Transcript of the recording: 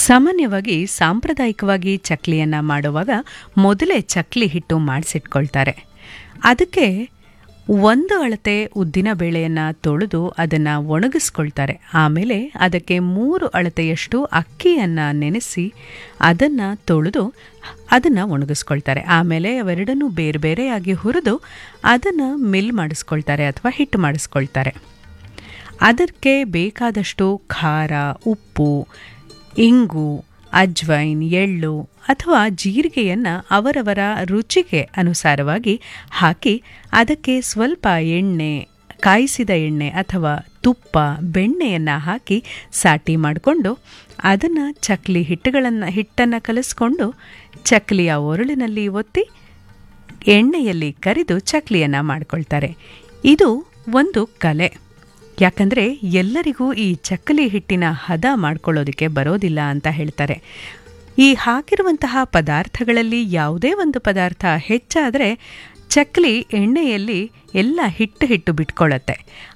ಸಾಮಾನ್ಯವಾಗಿ ಸಾಂಪ್ರದಾಯಿಕವಾಗಿ ಚಕ್ಲಿಯನ್ನು ಮಾಡುವಾಗ ಮೊದಲೇ ಚಕ್ಲಿ ಹಿಟ್ಟು ಮಾಡಿಸಿಟ್ಕೊಳ್ತಾರೆ ಅದಕ್ಕೆ ಒಂದು ಅಳತೆ ಉದ್ದಿನ ಬೇಳೆಯನ್ನು ತೊಳೆದು ಅದನ್ನು ಒಣಗಿಸ್ಕೊಳ್ತಾರೆ ಆಮೇಲೆ ಅದಕ್ಕೆ ಮೂರು ಅಳತೆಯಷ್ಟು ಅಕ್ಕಿಯನ್ನು ನೆನೆಸಿ ಅದನ್ನು ತೊಳೆದು ಅದನ್ನು ಒಣಗಿಸ್ಕೊಳ್ತಾರೆ ಆಮೇಲೆ ಅವೆರಡನ್ನೂ ಬೇರೆ ಬೇರೆಯಾಗಿ ಹುರಿದು ಅದನ್ನು ಮಿಲ್ ಮಾಡಿಸ್ಕೊಳ್ತಾರೆ ಅಥವಾ ಹಿಟ್ಟು ಮಾಡಿಸ್ಕೊಳ್ತಾರೆ ಅದಕ್ಕೆ ಬೇಕಾದಷ್ಟು ಖಾರ ಉಪ್ಪು ಇಂಗು ಅಜ್ವೈನ್ ಎಳ್ಳು ಅಥವಾ ಜೀರಿಗೆಯನ್ನು ಅವರವರ ರುಚಿಗೆ ಅನುಸಾರವಾಗಿ ಹಾಕಿ ಅದಕ್ಕೆ ಸ್ವಲ್ಪ ಎಣ್ಣೆ ಕಾಯಿಸಿದ ಎಣ್ಣೆ ಅಥವಾ ತುಪ್ಪ ಬೆಣ್ಣೆಯನ್ನು ಹಾಕಿ ಸಾಟಿ ಮಾಡಿಕೊಂಡು ಅದನ್ನು ಚಕ್ಲಿ ಹಿಟ್ಟುಗಳನ್ನು ಹಿಟ್ಟನ್ನು ಕಲಿಸ್ಕೊಂಡು ಚಕ್ಲಿಯ ಒರಳಿನಲ್ಲಿ ಒತ್ತಿ ಎಣ್ಣೆಯಲ್ಲಿ ಕರಿದು ಚಕ್ಲಿಯನ್ನು ಮಾಡ್ಕೊಳ್ತಾರೆ ಇದು ಒಂದು ಕಲೆ ಯಾಕಂದರೆ ಎಲ್ಲರಿಗೂ ಈ ಚಕ್ಕಲಿ ಹಿಟ್ಟಿನ ಹದ ಮಾಡ್ಕೊಳ್ಳೋದಕ್ಕೆ ಬರೋದಿಲ್ಲ ಅಂತ ಹೇಳ್ತಾರೆ ಈ ಹಾಕಿರುವಂತಹ ಪದಾರ್ಥಗಳಲ್ಲಿ ಯಾವುದೇ ಒಂದು ಪದಾರ್ಥ ಹೆಚ್ಚಾದರೆ ಚಕ್ಲಿ ಎಣ್ಣೆಯಲ್ಲಿ ಎಲ್ಲ ಹಿಟ್ಟು ಹಿಟ್ಟು ಬಿಟ್ಕೊಳ್ಳುತ್ತೆ